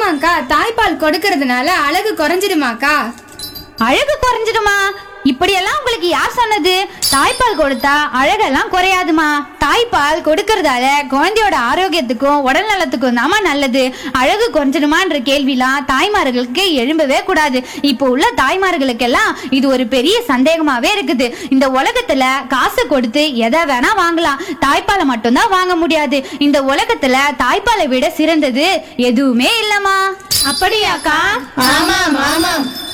ஆமாக்கா தாய்ப்பால் கொடுக்கறதுனால அழகு குறைஞ்சிடுமாக்கா அழகு குறைஞ்சிடுமா இப்படியெல்லாம் உங்களுக்கு யார் சொன்னது தாய்ப்பால் கொடுத்தா அழகெல்லாம் குறையாதுமா தாய்ப்பால் கொடுக்கறதால குழந்தையோட ஆரோக்கியத்துக்கும் உடல் நலத்துக்கும் தாமா நல்லது அழகு குறைஞ்சிடுமான்ற கேள்விலாம் தாய்மார்களுக்கு எழும்பவே கூடாது இப்போ உள்ள தாய்மார்களுக்கெல்லாம் இது ஒரு பெரிய சந்தேகமாவே இருக்குது இந்த உலகத்துல காசு கொடுத்து எதை வேணா வாங்கலாம் தாய்ப்பாலை மட்டும்தான் வாங்க முடியாது இந்த உலகத்துல தாய்ப்பாலை விட சிறந்தது எதுவுமே இல்லம்மா அப்படியாக்கா ஆமாம் ஆமாம்